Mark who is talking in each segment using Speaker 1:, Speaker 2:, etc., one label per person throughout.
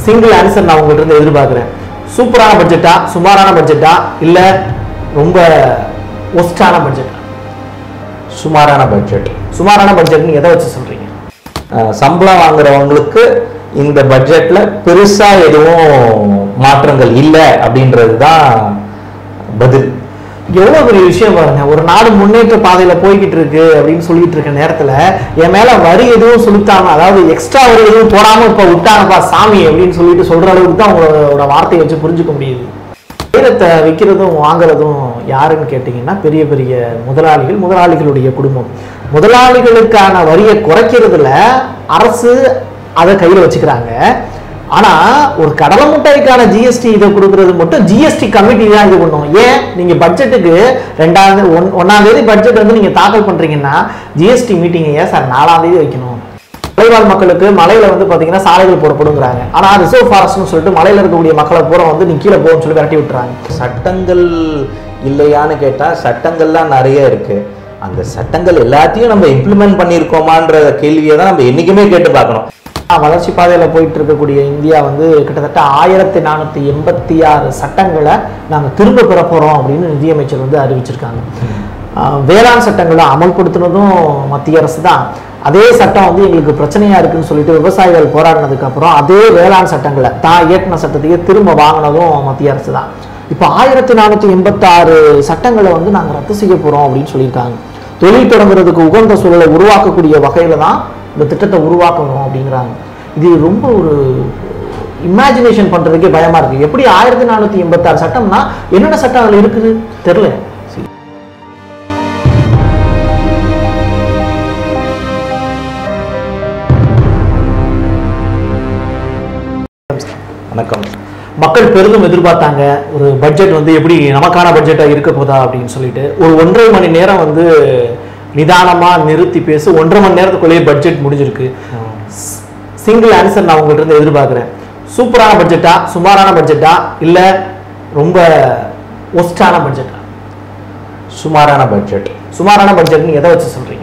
Speaker 1: Single answer நான் உங்கள்ட்ட இருந்து எதிர்பார்க்குறேன் சூப்பரான பட்ஜெட்டா சுமாரான பட்ஜெட்டா இல்லை ரொம்ப ஒஸ்டான பட்ஜெட்டா
Speaker 2: சுமாரான பட்ஜெட்
Speaker 1: சுமாரான பட்ஜெட்னு எதை வச்சு சொல்றீங்க
Speaker 2: சம்பளம் வாங்குறவங்களுக்கு இந்த பட்ஜெட்ல பெருசா எதுவும் மாற்றங்கள் இல்லை அப்படின்றது தான் பதில்
Speaker 1: எவ்வளவு பெரிய விஷயம் பாருங்க ஒரு நாடு முன்னேற்ற பாதையில போய்கிட்டு இருக்கு அப்படின்னு சொல்லிட்டு இருக்க நேரத்துல என் மேல வரி எதுவும் செலுத்தாம அதாவது எக்ஸ்ட்ரா வரி எதுவும் போடாம இப்ப விட்டாங்கப்பா சாமி அப்படின்னு சொல்லிட்டு சொல்ற அளவுக்கு தான் உங்களோட வார்த்தையை வச்சு புரிஞ்சுக்க முடியுது வைரத்தை விற்கிறதும் வாங்குறதும் யாருன்னு கேட்டிங்கன்னா பெரிய பெரிய முதலாளிகள் முதலாளிகளுடைய குடும்பம் முதலாளிகளுக்கான வரியை குறைக்கிறதுல அரசு அதை கையில் வச்சுக்கிறாங்க ஆனா ஒரு கடலை மிட்டாய்க்கான ஜிஎஸ்டி இதை கொடுக்கறது மட்டும் ஜிஎஸ்டி கமிட்டி தான் இது பண்ணும் ஏன் நீங்க பட்ஜெட்டுக்கு ரெண்டாவது ஒன் ஒன்னாம் தேதி பட்ஜெட் வந்து நீங்க தாக்கல் பண்றீங்கன்னா ஜிஎஸ்டி மீட்டிங் ஏன் சார் நாலாம் தேதி வைக்கணும் மலைவாழ் மக்களுக்கு மலையில வந்து பாத்தீங்கன்னா சாலைகள் போடப்படுங்கிறாங்க ஆனா ரிசர்வ் ஃபாரஸ்ட்னு சொல்லிட்டு மலையில இருக்கக்கூடிய மக்களை பூரா வந்து நீ கீழே போகணும்னு சொல்லி விரட்டி விட்டுறாங்க
Speaker 2: சட்டங்கள் இல்லையான்னு கேட்டா சட்டங்கள்லாம் நிறைய இருக்கு அந்த சட்டங்கள் எல்லாத்தையும் நம்ம இம்ப்ளிமெண்ட் பண்ணியிருக்கோமான்ற கேள்வியை தான் நம்ம என்னைக்குமே கேட்டு பார்க்கணும்
Speaker 1: வளர்ச்சி பாதையில போயிட்டு இருக்கக்கூடிய இந்தியா வந்து கிட்டத்தட்ட ஆயிரத்தி நானூத்தி எண்பத்தி ஆறு சட்டங்களை நாங்க திரும்ப பெற போறோம் அப்படின்னு நிதியமைச்சர் வந்து அறிவிச்சிருக்காங்க ஆஹ் வேளாண் சட்டங்களை அமல்படுத்தினதும் மத்திய அரசு தான் அதே சட்டம் வந்து எங்களுக்கு பிரச்சனையா இருக்குன்னு சொல்லிட்டு விவசாயிகள் போராடினதுக்கு அப்புறம் அதே வேளாண் சட்டங்களை தான் இயற்றின சட்டத்தையே திரும்ப வாங்கினதும் மத்திய அரசு தான் இப்போ ஆயிரத்தி நானூற்றி எண்பத்தாறு சட்டங்களை வந்து நாங்கள் ரத்து செய்ய போகிறோம் அப்படின்னு சொல்லியிருக்காங்க தொழில் தொடங்குறதுக்கு உகந்த சூழலை உருவாக்கக்கூடிய வகையில் தான் இந்த திட்டத்தை உருவாக்கணும் அப்படிங்கிறாங்க இது ரொம்ப ஒரு இமேஜினேஷன் பண்ணுறதுக்கே பயமாக இருக்குது எப்படி ஆயிரத்தி நானூற்றி எண்பத்தாறு சட்டம்னா என்னென்ன சட்டம் அதில் இருக்குது தெரில
Speaker 2: வணக்கம்
Speaker 1: மக்கள் பெரிதும் எதிர்பார்த்தாங்க ஒரு பட்ஜெட் வந்து எப்படி நமக்கான பட்ஜெட்டாக இருக்க போதா அப்படின்னு சொல்லிட்டு ஒரு ஒன்றரை மணி நேரம் வந்து நிதானமாக நிறுத்தி பேசு ஒன்றரை மணி நேரத்துக்குள்ளேயே பட்ஜெட் முடிஞ்சிருக்கு சிங்கிள் ஆன்சர் நான் உங்கள்ட்ட இருந்து எதிர்பார்க்குறேன் சூப்பரான பட்ஜெட்டா சுமாரான பட்ஜெட்டா இல்லை ரொம்ப ஒஸ்டான பட்ஜெட்டா
Speaker 2: சுமாரான பட்ஜெட்
Speaker 1: சுமாரான பட்ஜெட்னு எதை வச்சு சொல்கிறீங்க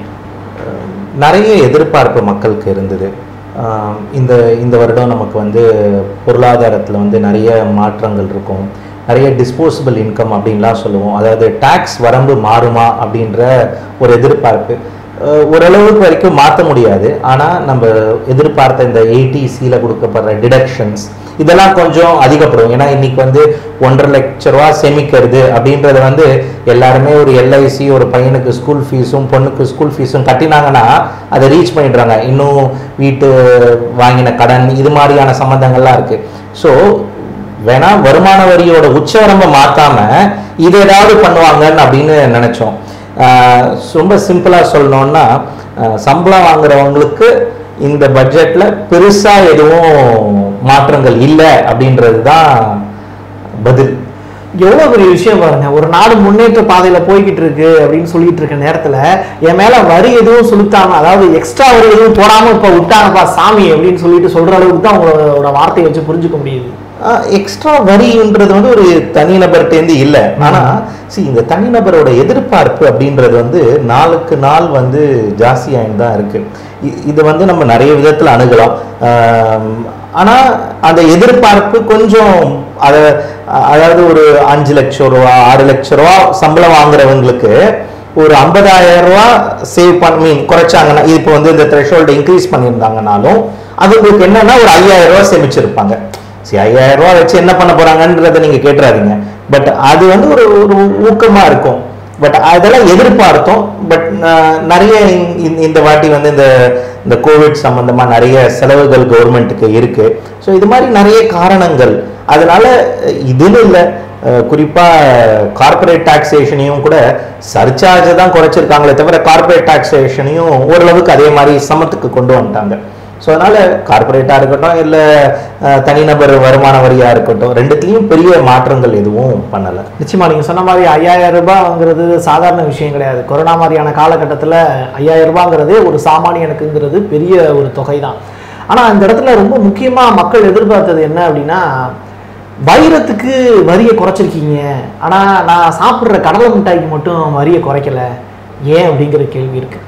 Speaker 2: நிறைய எதிர்பார்ப்பு மக்களுக்கு இருந்தது ஆம், இந்த இந்த வருடம் நமக்கு வந்து பொருளாதாரத்தில் வந்து நிறைய மாற்றங்கள் இருக்கும் நிறைய டிஸ்போசபிள் இன்கம் அப்படின்லாம் சொல்லுவோம் அதாவது டேக்ஸ் வரம்பு மாறுமா அப்படின்ற ஒரு எதிர்பார்ப்பு அஹ், ஓரளவுக்கு வரைக்கும் மாற்ற முடியாது ஆனால் நம்ம எதிர்பார்த்த இந்த எயிட்டிசியில் கொடுக்கப்படுற டிடக்ஷன்ஸ் இதெல்லாம் கொஞ்சம் அதிகப்படும் ஏன்னா இன்னைக்கு வந்து ஒன்றரை லட்ச ரூபா சேமிக்கிறது அப்படின்றது வந்து எல்லாருமே ஒரு எல்ஐசி ஒரு பையனுக்கு ஸ்கூல் ஃபீஸும் பொண்ணுக்கு ஸ்கூல் ஃபீஸும் கட்டினாங்கன்னா அதை ரீச் பண்ணிடுறாங்க இன்னும் வீட்டு வாங்கின கடன் இது மாதிரியான சம்மந்தங்கள்லாம் இருக்கு ஸோ வேணா வருமான வரியோட உச்சவரம்பை மாத்தாம இது ஏதாவது பண்ணுவாங்கன்னு அப்படின்னு நினைச்சோம் ஆஹ் ரொம்ப சிம்பிளா சொல்லணும்னா ஆஹ் சம்பளம் வாங்குறவங்களுக்கு இந்த பட்ஜெட்ல பெருசா எதுவும் மாற்றங்கள் இல்லை அப்படின்றது தான் பதில்
Speaker 1: எவ்வளவு பெரிய விஷயம் பாருங்க ஒரு நாடு முன்னேற்ற பாதையில போய்கிட்டு இருக்கு அப்படின்னு சொல்லிட்டு இருக்க நேரத்துல என் மேல வரி எதுவும் செலுத்தாம அதாவது எக்ஸ்ட்ரா வரி எதுவும் போடாம இப்ப விட்டாங்கப்பா சாமி அப்படின்னு சொல்லிட்டு சொல்ற அளவுக்கு தான் உங்களோட வார்த்தையை வச்சு புரிஞ்சுக்க முடியுது
Speaker 2: எக்ஸ்ட்ரா வரின்றது வந்து ஒரு தனிநபர்கிட்டேருந்து இல்லை ஆனா see இந்த தனிநபரோட எதிர்பார்ப்பு அப்படின்றது வந்து நாளுக்கு நாள் வந்து ஜாஸ்தியாயின்னு தான் இருக்கு இ- இது வந்து நம்ம நிறைய விதத்துல அணுகலாம் ஆம், ஆனா அந்த எதிர்பார்ப்பு கொஞ்சம் அத அதாவது ஒரு அஞ்சு லட்சம் ரூபா ஆறு லட்சம் ரூபா சம்பளம் வாங்குறவங்களுக்கு ஒரு 50000 ரூபா சேவ் பண்ண மீன் குறைச்சாங்கன்னா இப்போ வந்து இந்த த்ரெஷோல்டு இன்க்ரீஸ் பண்ணியிருந்தாங்கனாலும் அவங்களுக்கு என்னன்னா ஒரு 5000 ரூபா சேமிச்சிருப்பாங்க சரி ஐயாயிரம் ரூபா வச்சு என்ன பண்ண போறாங்கன்றதை நீங்க கேட்டுறாதீங்க பட் அது வந்து ஒரு ஒரு ஊக்கமா இருக்கும் பட் அதெல்லாம் எதிர்பார்த்தோம் பட் நிறைய இந்த- இந்த- இந்த வாட்டி வந்து இந்த இந்த கோவிட் சம்பந்தமா நிறைய செலவுகள் கவர்மெண்ட்டுக்கு இருக்கு ஸோ இது மாதிரி நிறைய காரணங்கள் அதனால இதுன்னு இல்லை குறிப்பா கார்ப்பரேட் டாக்ஸேஷனையும் கூட சர்சார்ஜை தான் குறைச்சிருக்காங்களே தவிர கார்ப்பரேட் டாக்ஸேஷனையும் ஓரளவுக்கு அதே மாதிரி சமத்துக்கு கொண்டு வந்துட்டாங்க ஸோ அதனால கார்ப்பரேட்டாக இருக்கட்டும் இல்லை தனிநபர் வருமான வரியாக இருக்கட்டும் ரெண்டுத்துலேயும் பெரிய மாற்றங்கள் எதுவும் பண்ணலை
Speaker 1: நிச்சயமா நீங்க சொன்ன மாதிரி ஐயாயிரம் ரூபாய்ங்கிறது சாதாரண விஷயம் கிடையாது கொரோனா மாதிரியான காலகட்டத்தில் ஐயாயிரம் ரூபாங்கிறதே ஒரு சாமானியனுக்குங்கிறது பெரிய ஒரு தொகை தான் ஆனால் இந்த இடத்துல ரொம்ப முக்கியமாக மக்கள் எதிர்பார்த்தது என்ன அப்படின்னா வைரத்துக்கு வரியை குறைச்சிருக்கீங்க ஆனால் நான் சாப்பிட்ற கடலை மிட்டாய்க்கு மட்டும் வரியை குறைக்கல ஏன் அப்படிங்கிற கேள்வி இருக்கு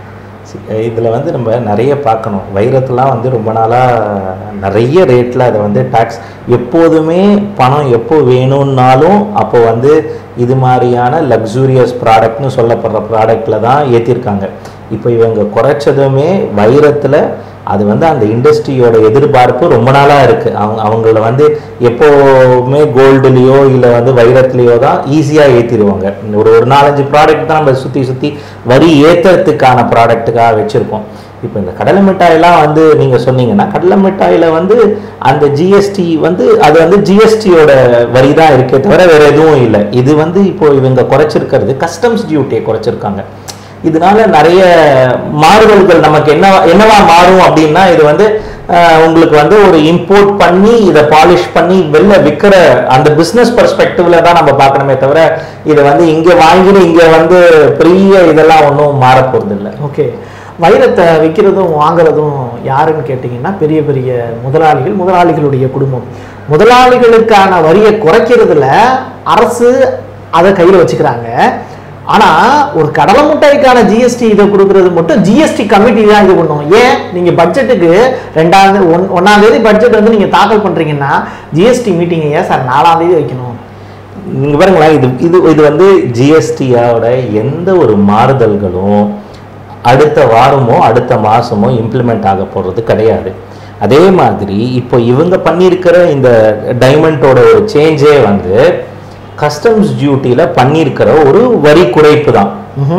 Speaker 2: இதில் வந்து நம்ம நிறைய பார்க்கணும் வைரத்தெலாம் வந்து ரொம்ப நாளாக நிறைய ரேட்டில் அதை வந்து டேக்ஸ் எப்போதுமே பணம் எப்போ வேணும்னாலும் அப்போ வந்து இது மாதிரியான லக்ஸூரியஸ் ப்ராடக்ட்னு சொல்லப்படுற ப்ராடக்டில் தான் ஏற்றிருக்காங்க இப்போ இவங்க குறைச்சதுமே வைரத்தில் அது வந்து அந்த இண்டஸ்ட்ரியோட எதிர்பார்ப்பு ரொம்ப நாளாக இருக்குது அவங்க அவங்கள வந்து எப்போவுமே கோல்டுலேயோ இல்லை வந்து வைரத்துலேயோ தான் ஈஸியாக ஏற்றிடுவாங்க ஒரு ஒரு நாலஞ்சு ப்ராடக்ட் தான் நம்ம சுற்றி சுற்றி வரி ஏற்றுறதுக்கான ப்ராடக்ட்டுக்காக வச்சுருக்கோம் இப்போ இந்த கடலை மிட்டாயெல்லாம் வந்து நீங்கள் சொன்னீங்கன்னா கடலை மிட்டாயில் வந்து அந்த ஜிஎஸ்டி வந்து அது வந்து ஜிஎஸ்டியோட வரி தான் இருக்கே தவிர வேறு எதுவும் இல்லை இது வந்து இப்போ இவங்க குறைச்சிருக்கிறது கஸ்டம்ஸ் டியூட்டியை குறைச்சிருக்காங்க இதனால நிறைய மாறுதல்கள் நமக்கு என்ன என்னவா மாறும் அப்படின்னா இது வந்து அஹ், உங்களுக்கு வந்து ஒரு இம்போர்ட் பண்ணி இதை பாலிஷ் பண்ணி வெளில விற்கிற அந்த பிஸ்னஸ் பர்ஸ்பெக்டிவ்ல தான் நம்ம பார்க்கணுமே தவிர இதை வந்து இங்கே வாங்கிட்டு இங்கே வந்து பெரிய இதெல்லாம் ஒன்றும் மாறப்போறது இல்லை
Speaker 1: ஓகே வைரத்தை விற்கிறதும் வாங்குறதும் யாருன்னு கேட்டிங்கன்னா பெரிய பெரிய முதலாளிகள் முதலாளிகளுடைய குடும்பம் முதலாளிகளுக்கான வரியை குறைக்கிறதுல அரசு அதை கையில் வச்சுக்கிறாங்க ஆனா ஒரு கடலை மிட்டாய்க்கான ஜிஎஸ்டி இதை கொடுக்கறது மட்டும் ஜிஎஸ்டி கமிட்டி தான் இது பண்ணும் ஏன் நீங்க பட்ஜெட்டுக்கு ரெண்டாவது ஒன் ஒன்னாம் தேதி பட்ஜெட் வந்து நீங்க தாக்கல் பண்றீங்கன்னா ஜிஎஸ்டி மீட்டிங் ஏன் சார் நாலாம் தேதி வைக்கணும்
Speaker 2: நீங்க பாருங்களேன் இது இது இது வந்து ஜிஎஸ்டியோட எந்த ஒரு மாறுதல்களும் அடுத்த வாரமோ அடுத்த மாசமோ இம்ப்ளிமெண்ட் ஆக போறது கிடையாது அதே மாதிரி இப்போ இவங்க பண்ணியிருக்கிற இந்த டைமண்டோட ஒரு சேஞ்சே வந்து கஸ்டம்ஸ் டியூட்டியில் பண்ணியிருக்கிற ஒரு வரி குறைப்பு தான்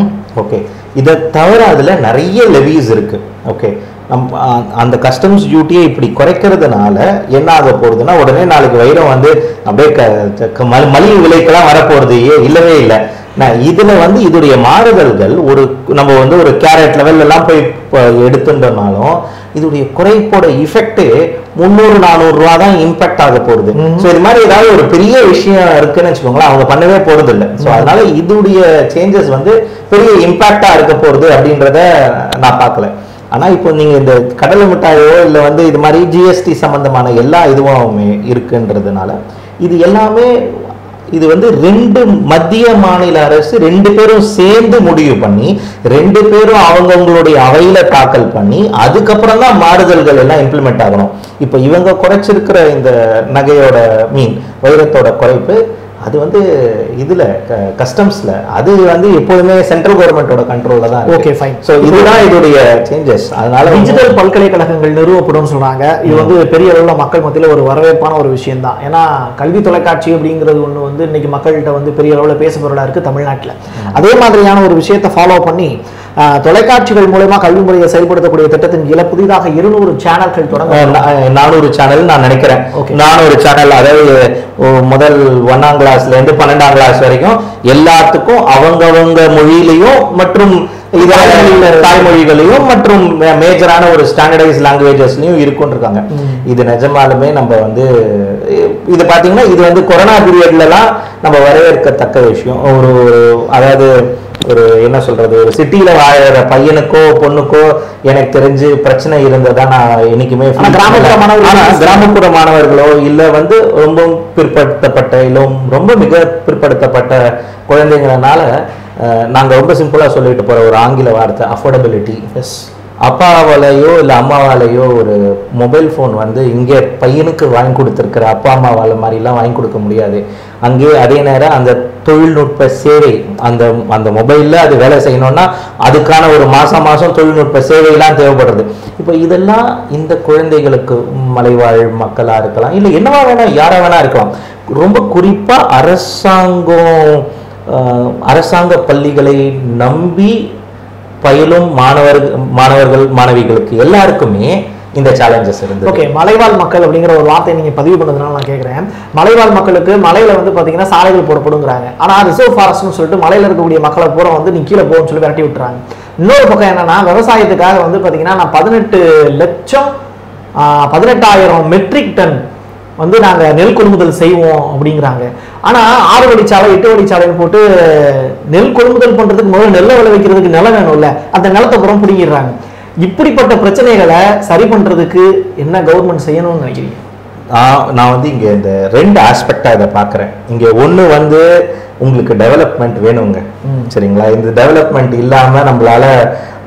Speaker 2: ஓகே இதை தவிர அதில் நிறைய லெவிஸ் இருக்கு ஓகே நம் அ- அந்த கஸ்டம்ஸ் டியூட்டியை இப்படி குறைக்கிறதுனால என்ன ஆக போகுதுன்னா உடனே நாளைக்கு வைரம் வந்து அப்படியே க- க- மலி- மலிவு விலைக்கெல்லாம் வரப்போறது ஏ- இல்லவே இல்லை நான் இதுல வந்து இதோடைய மாறுதல்கள் ஒரு நம்ம வந்து ஒரு கேரட் லெவல்ல எல்லாம் போய் ப- எடுத்துட்டோம்னாலும் இதோடைய குறைப்போட இஃபெக்ட் முந்நூறு நானூறு ரூபா தான் இம்பாக்ட் ஆக போகுது ஸோ இது மாதிரி ஏதாவது ஒரு பெரிய விஷயம் இருக்குன்னு வச்சுக்கோங்களேன் அவங்க பண்ணவே போறது இல்லை ஸோ அதனால இதுடைய சேஞ்சஸ் வந்து பெரிய இம்பாக்டா இருக்க போறது அப்படின்றத நான் பார்க்கல ஆனா இப்போ நீங்க இந்த கடலை மிட்டாயோ இல்லை வந்து இது மாதிரி ஜிஎஸ்டி சம்பந்தமான எல்லா இதுவுமே இருக்குன்றதுனால இது எல்லாமே இது வந்து ரெண்டு மத்திய மாநில அரசு ரெண்டு பேரும் சேர்ந்து முடிவு பண்ணி ரெண்டு பேரும் அவங்கவங்களுடைய அவையில தாக்கல் பண்ணி அதுக்கப்புறம் தான் மாறுதல்கள் எல்லாம் இம்ப்ளிமெண்ட் ஆகணும் இப்போ இவங்க குறைச்சிருக்கிற இந்த நகையோட மீன் வைரத்தோட குறைப்பு அது வந்து இதுல கஸ்டம்ஸ்ல அது வந்து எப்போதுமே சென்ட்ரல் கவர்மெண்டோட கண்ட்ரோல்ல தான்
Speaker 1: Okay, fine.
Speaker 2: ஸோ இதுதான் இதோடைய சேஞ்சஸ் அதனால வந்து-
Speaker 1: டிஜிட்டல் பல்கலைக்கழகங்கள் நிறுவப்படும் சொல்றாங்க இது வந்து பெரிய அளவுல மக்கள் மத்தியில ஒரு வரவேற்பான ஒரு விஷயம் தான் ஏன்னா கல்வி தொலைக்காட்சி அப்படிங்கிறது ஒண்ணு வந்து இன்னைக்கு மக்கள்கிட்ட வந்து பெரிய அளவுல பேசப்பொருளா இருக்கு தமிழ்நாட்டுல அதே மாதிரியான ஒரு விஷயத்தை ஃபாலோ பண்ணி ஆஹ், தொலைக்காட்சிகள் மூலமா கல்வி முறையை செயல்படுத்தக்கூடிய திட்டத்தின் கீழ புதிதாக இருநூறு சேனல்கள் தொடங்க
Speaker 2: அஹ் நா- நானூறு சேனல் நான் நினைக்கிறேன்
Speaker 1: Okay.
Speaker 2: நானூறு சேனல் அதாவது ஒ- முதல் ஒன்னாம் கிளாஸ்ல இருந்து பன்னெண்டாம் கிளாஸ் வரைக்கும் எல்லாத்துக்கும் அவங்கவங்க மொழியிலையும் மற்றும் இதர
Speaker 1: தாய்மொழியில-
Speaker 2: தாய்மொழிகளையும் மற்றும் மேஜரான ஒரு ஸ்டாண்டர்டைஸ் லாங்குவேஜஸ்லயும் இருக்குன்னு இருக்காங்க இது நிஜமாலுமே நம்ம வந்து இ- இது பாத்தீங்கன்னா இது வந்து கொரோனா பீரியட்லலாம் நம்ம வரவேற்கத்தக்க விஷயம் ஒரு ஒரு அதாவது ஒரு என்ன சொல்றது ஒரு சிட்டியில வாழற பையனுக்கோ பொண்ணுக்கோ எனக்கு தெரிஞ்சு பிரச்சனை இருந்ததா நான் என்னைக்குமே feel
Speaker 1: ஆனா கிராமப்புற
Speaker 2: பண்ணல.
Speaker 1: மாணவர்கள்
Speaker 2: ஆனா கிராமப்புற மாணவர்களோ இல்ல வந்து ரொம்ப பிற்படுத்தப்பட்ட இல்ல ரொம்ப மிக பிற்படுத்தப்பட்ட குழந்தைங்கனால அஹ், நாங்க ரொம்ப சிம்பிளா சொல்லிட்டு போற ஒரு ஆங்கில வார்த்தை அஃபோர்டபிலிட்டி
Speaker 1: எஸ்
Speaker 2: அப்பாவாலேயோ இல்லை அம்மாவாலேயோ ஒரு மொபைல் ஃபோன் வந்து இங்கே பையனுக்கு வாங்கி கொடுத்துருக்கிற அப்பா அம்மாவால் மாதிரிலாம் வாங்கி கொடுக்க முடியாது அங்கே அதே நேரம் அந்த தொழில்நுட்ப சேவை அந்த அந்த மொபைலில் அது வேலை செய்யணும்னா அதுக்கான ஒரு மாதம் மாதம் தொழில்நுட்ப சேவையெல்லாம் தேவைப்படுறது இப்போ இதெல்லாம் இந்த குழந்தைகளுக்கு மலைவாழ் மக்களாக இருக்கலாம் இல்லை என்னவா வேணா யாரா வேணா இருக்கலாம் ரொம்ப குறிப்பாக அரசாங்கம் அஹ், அரசாங்க பள்ளிகளை நம்பி பயிலும் மாணவர்கள் மாணவர்கள் மாணவிகளுக்கு எல்லாருக்குமே இந்த சேலஞ்சஸ் இருந்தது
Speaker 1: ஓகே மலைவாழ் மக்கள் அப்படிங்கிற ஒரு வார்த்தையை நீங்க பதிவு பண்ணதுனால நான் கேட்குறேன் மலைவாழ் மக்களுக்கு மலையில வந்து பாத்தீங்கன்னா சாலைகள் போடப்படுங்கிறாங்க ஆனா ரிசர்வ் ஃபாரஸ்ட்னு சொல்லிட்டு மலையில இருக்கக்கூடிய மக்களை பூரா வந்து நீ கீழே போன்னு சொல்லி விரட்டி விட்டுறாங்க இன்னொரு பக்கம் என்னன்னா விவசாயத்துக்காக வந்து பாத்தீங்கன்னா நான் பதினெட்டு லட்சம் ஆஹ், பதினெட்டாயிரம் மெட்ரிக் டன் வந்து நாங்க நெல் கொள்முதல் செய்வோம் அப்படிங்கிறாங்க ஆனா ஆறு வழிச்சாலை எட்டு வழிச்சாலைன்னு போட்டு நெல் கொள்முதல் பண்றதுக்கு முதல்ல நெல்லை விளைவிக்கிறதுக்கு நிலம் வேணும்ல அந்த நிலத்தை புறம் பிடிங்கிடுறாங்க இப்படிப்பட்ட பிரச்சனைகளை சரி பண்றதுக்கு என்ன கவர்மெண்ட் செய்யணும்னு நினைக்கிறீங்க
Speaker 2: நான் நான் வந்து இங்கே இந்த ரெண்டு ஆஸ்பெக்டாக இதை பார்க்குறேன் இங்கே ஒன்று வந்து உங்களுக்கு டெவலப்மெண்ட் வேணுங்க
Speaker 1: ம்.
Speaker 2: சரிங்களா இந்த டெவலப்மெண்ட் இல்லாமல் நம்மளால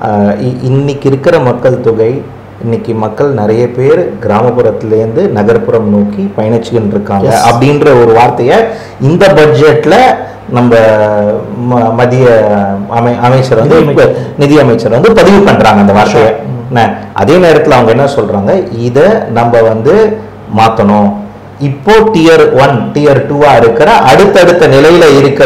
Speaker 2: ஆஹ் இ- இன்னைக்கு இருக்கிற மக்கள் தொகை இன்னைக்கு மக்கள் நிறைய பேர் கிராமப்புறத்துலேருந்து நகர்ப்புறம் நோக்கி பயணிச்சுக்கிட்டு இருக்காங்க
Speaker 1: Yes.
Speaker 2: அப்படின்ற ஒரு வார்த்தையை இந்த பட்ஜெட்ல நம்ம ம- மத்திய அமை அமைச்சர் வந்து
Speaker 1: நிதி அமைச்சர்.
Speaker 2: இப்ப நிதி அமைச்சர் வந்து பதிவு பண்றாங்க அந்த வார்த்தையை என்ன, அதே நேரத்துல அவங்க என்ன சொல்றாங்க இதை நம்ம வந்து மாத்தணும் இப்போ டியர் ஒன் டியர் டூவா இருக்கிற அடுத்தடுத்த நிலையில இருக்கிற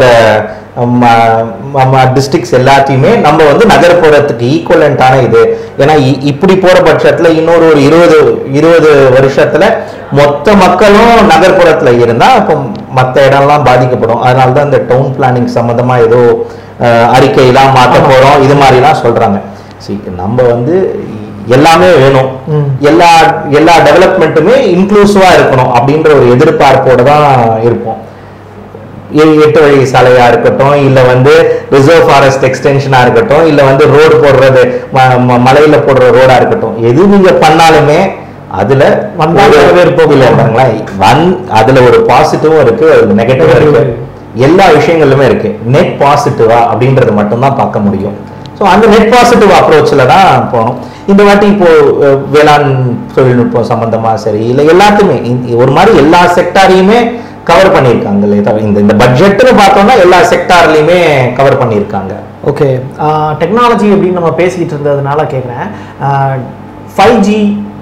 Speaker 2: டிஸ்ட்ரிக்ட்ஸ் எல்லாத்தையுமே நம்ம வந்து நகர்ப்புறத்துக்கு ஈக்குவலண்டான இது ஏன்னா இ- இப்படி போற பட்சத்துல இன்னொரு ஒரு இருபது இருபது வருஷத்துல மொத்த மக்களும் நகர்ப்புறத்துல இருந்தா அப்போ மற்ற இடம்லாம் பாதிக்கப்படும் அதனால தான் இந்த டவுன் பிளானிங் சம்மந்தமா ஏதோ அஹ், அறிக்கையெல்லாம் மாற்ற போறோம் இது மாதிரிலாம் சொல்றாங்க See, நம்ம வந்து எல்லாமே வேணும்
Speaker 1: ம்.
Speaker 2: எல்லா எல்லா டெவலப்மெண்ட்டுமே இன்க்ளூசிவா இருக்கணும் அப்படின்ற ஒரு எதிர்பார்ப்போட தான் இருப்போம் எ- எட்டு வழி சாலையா இருக்கட்டும் இல்ல வந்து ரிசர்வ் ஃபாரஸ்ட் எக்ஸ்டென்ஷனா இருக்கட்டும் இல்ல வந்து ரோடு போடுறது ம- ம- மலையில போடுற ரோடா இருக்கட்டும் எது நீங்க பண்ணாலுமே அதுல
Speaker 1: வந்தால்
Speaker 2: ஒரு-
Speaker 1: வரவேற்போம்.
Speaker 2: இல்ல பாருங்களேன், வந் அதுல ஒரு பாசிட்டிவும் இருக்கு ஒரு நெகட்டிவும் இருக்கு எல்லா விஷயங்களுமே இருக்கு நெட் பாசிட்டிவா அப்படின்றது மட்டும்தான் பார்க்க முடியும் ஸோ அந்த நெட் பாசிட்டிவ் அப்ரோச்சில் தான் போகணும் இந்த வாட்டி இப்போ அஹ், வேளாண் தொழில்நுட்பம் சம்பந்தமா சரி இல்லை எல்லாத்தையுமே இந்த- ஒரு மாதிரி எல்லா செக்டாரையுமே கவர் பண்ணியிருக்காங்க இல்லையா தவிர இந்த இந்த பட்ஜெட்னு பார்த்தோம்னா எல்லா செக்டார்லையுமே கவர் பண்ணியிருக்காங்க
Speaker 1: ஓகே டெக்னாலஜி அப்படின்னு நம்ம பேசிக்கிட்டு இருந்ததுனால கேட்குறேன் ஃபைவ் ஜி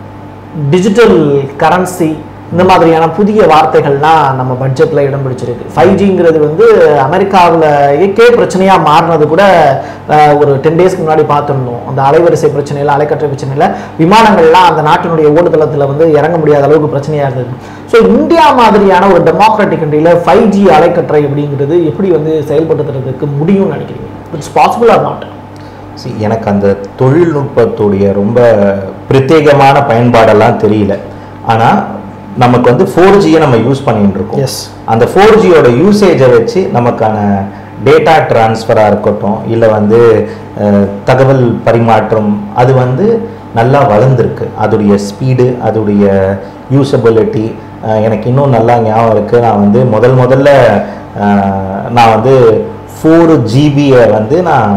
Speaker 1: டிஜிட்டல் கரன்சி இந்த மாதிரியான புதிய வார்த்தைகள்லாம் நம்ம பட்ஜெட்டில் இடம் பிடிச்சிருக்கு ஃபைவ் ஜிங்கிறது வந்து அமெரிக்காவில் ஏகே பிரச்சனையாக மாறினது கூட ஆஹ், ஒரு டென் டேஸ்க்கு முன்னாடி பார்த்துருந்தோம் அந்த அலைவரிசை பிரச்சனையில் அலைக்கற்றை பிரச்சனையில் விமானங்கள்லாம் அந்த நாட்டினுடைய ஓடுதளத்தில் வந்து இறங்க முடியாத அளவுக்கு பிரச்சனையாக இருந்தது ஸோ இந்தியா மாதிரியான ஒரு டெமோக்ராட்டிக் கண்ட்ரியில் ஃபைவ் ஜி அலைக்கற்றை அப்படிங்கிறது எப்படி வந்து செயல்படுத்துறதுக்கு முடியும்னு நினைக்கிறீங்க it's possible or not
Speaker 2: See, எனக்கு அந்த தொழில்நுட்பத்துடைய ரொம்ப பிரத்யேகமான பயன்பாடெல்லாம் தெரியல ஆனா நமக்கு வந்து ஃபோர் ஜியை நம்ம யூஸ் பண்ணிட்டு இருக்கோம்
Speaker 1: எஸ்
Speaker 2: அந்த ஃபோர் ஜியோட யூசேஜை வச்சு நமக்கான டேட்டா டிரான்ஸ்ஃபராக இருக்கட்டும் இல்லை வந்து அஹ், தகவல் பரிமாற்றம் அது வந்து நல்லா வளர்ந்துருக்கு அதோடைய ஸ்பீடு அதோடைய யூசபிலிட்டி எனக்கு இன்னும் நல்லா ஞாபகம் இருக்குது நான் வந்து முதல் முதல்ல அஹ், நான் வந்து ஃபோர் ஜிபியை வந்து நான்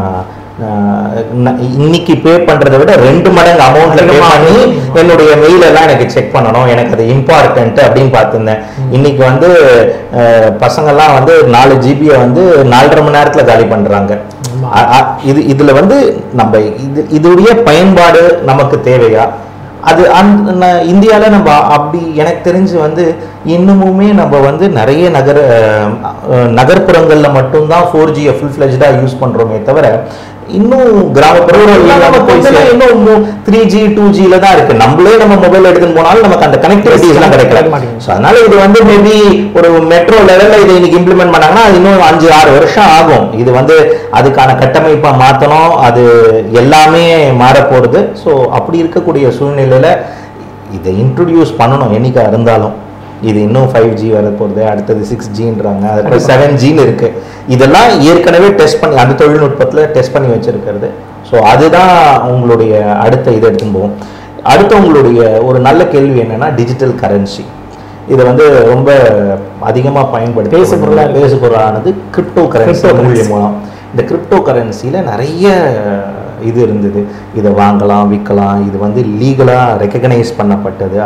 Speaker 2: அஹ், ந- இன்னைக்கு பே பண்றதை விட ரெண்டு மடங்கு அமௌண்ட்ல பே
Speaker 1: அதிகமா
Speaker 2: பண்ணி என்னுடைய மெயில் எல்லாம் எனக்கு செக் பண்ணணும் எனக்கு அது இம்பார்ட்டன்ட் அப்படின்னு பார்த்துருந்தேன் இன்னைக்கு வந்து அஹ், பசங்கெல்லாம் வந்து நாலு ஜிபியை வந்து நாலரை மணி நேரத்துல காலி பண்றாங்க
Speaker 1: ஆமா.
Speaker 2: அ- அ- இது இதுல வந்து நம்ம இது இதோடைய பயன்பாடு நமக்கு தேவையா அது அந்த இந்தியாவில் நம்ம அப்படி எனக்கு தெரிஞ்சு வந்து இன்னமுமே நம்ம வந்து நிறைய நகர அஹ், நகர்ப்புறங்கள்ல மட்டும்தான் ஃபோர் ஜியை ஃபுல் ஃபிளெஜ்டாக யூஸ் பண்றோமே தவிர இன்னும் கிராமப்புறங்கள்லாம் நம்ம
Speaker 1: போய்
Speaker 2: கொஞ்சம் இன்னும் த்ரீ ஜி டூ ஜில தான் இருக்கு நம்மளே நம்ம மொபைல் எடுத்துன்னு போனாலும் நமக்கு அந்த கனெக்டிவிட்டி எல்லாம் கிடைக்கல
Speaker 1: கிடைக்க மாட்டேங்குது.
Speaker 2: ஸோ அதனால இது வந்து மேபி ஒரு மெட்ரோ லெவலில் இதை இன்னைக்கு இம்ப்ளிமெண்ட் பண்ணாங்கன்னா அது இன்னும் அஞ்சு ஆறு வருஷம் ஆகும் இது வந்து அதுக்கான கட்டமைப்பை மாற்றணும் அது எல்லாமே மாறப்போகுது ஸோ அப்படி இருக்கக்கூடிய சூழ்நிலையில இதை இன்ட்ரடியூஸ் பண்ணணும் என்னைக்கா இருந்தாலும் இது இன்னும் ஃபைவ் ஜி வரப்போகுது அடுத்தது சிக்ஸ் ஜின்றாங்க அதுக்கு செவன் ஜின்னு இருக்கு இதெல்லாம் ஏற்கனவே டெஸ்ட் பண்ணி அந்த தொழில்நுட்பத்தில் டெஸ்ட் பண்ணி வச்சிருக்கிறது ஸோ அதுதான் உங்களுடைய அடுத்த இதை எடுத்துன்னு போகும் அடுத்து உங்களுடைய ஒரு நல்ல கேள்வி என்னன்னா டிஜிட்டல் கரன்சி இது வந்து ரொம்ப அதிகமாக பயன்படுத்தி
Speaker 1: பேசுபொருளா இருக்கு.
Speaker 2: பேசுபொருளானது கிரிப்டோ கரன்சி
Speaker 1: Cryptocurrency.
Speaker 2: மூலியம் மூலம் இந்த கிரிப்டோ கரன்சியில் நிறைய இது இருந்தது இதை வாங்கலாம் விற்கலாம் இது வந்து லீகலாக ரெக்கக்னைஸ் பண்ணப்பட்டது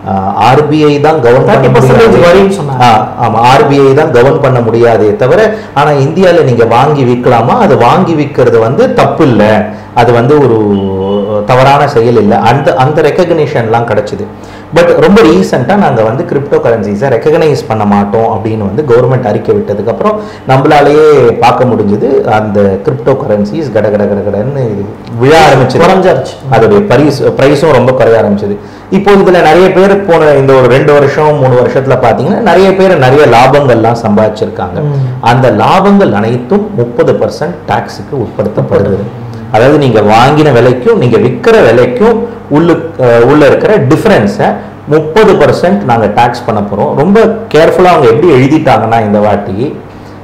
Speaker 2: ஆர்பிஐ தான் கவர்ன் பண்ண
Speaker 1: 30%
Speaker 2: முடியாது
Speaker 1: வரின்னு சொன்னாங்க.
Speaker 2: ஆ, ஆமா ஆர்பிஐ தான் கவர்ன் பண்ண முடியாதே தவிர ஆனா இந்தியால நீங்க வாங்கி விற்கலாமா அது வாங்கி விற்கிறது வந்து தப்பு இல்லை அது வந்து ஒரு தவறான செயல் இல்லை அந்த அந்த ரெக்கக்னிஷன்லாம் கிடைச்சிது பட் ரொம்ப ரீசெண்டாக நாங்கள் வந்து கிரிப்டோ கரன்சிஸை ரெக்கக்னைஸ் பண்ண மாட்டோம் அப்படின்னு வந்து கவர்மெண்ட் அறிக்கை விட்டதுக்கப்புறம் நம்மளாலேயே பார்க்க முடிஞ்சது அந்த கிரிப்டோ கரன்சிஸ் கட கட கட கடன்னு இது விழ ஆரம்பிச்சது
Speaker 1: குறைஞ்சிருச்சு.
Speaker 2: அதோடைய பரிஸ் ப்ரைஸும் ரொம்ப குறைய ஆரம்பிச்சது இப்போ இதுல நிறைய பேர் போன இந்த ஒரு ரெண்டு வருஷம் மூணு வருஷத்துல பாத்தீங்கன்னா நிறைய பேர் நிறைய லாபங்கள்லாம் சம்பாதிச்சிருக்காங்க
Speaker 1: ம்.
Speaker 2: அந்த லாபங்கள் அனைத்தும் முப்பது பர்சன்ட் டாக்ஸுக்கு உட்படுத்தப்படுது அதாவது நீங்க வாங்கின விலைக்கும் நீங்க விற்கிற விலைக்கும் உள்ளு அஹ் உள்ள இருக்கிற டிஃபரன்ஸை முப்பது பர்சன்ட் நாங்க டாக்ஸ் பண்ண போறோம் ரொம்ப கேர்ஃபுல்லா அவங்க எப்படி எழுதிட்டாங்கன்னா இந்த வாட்டி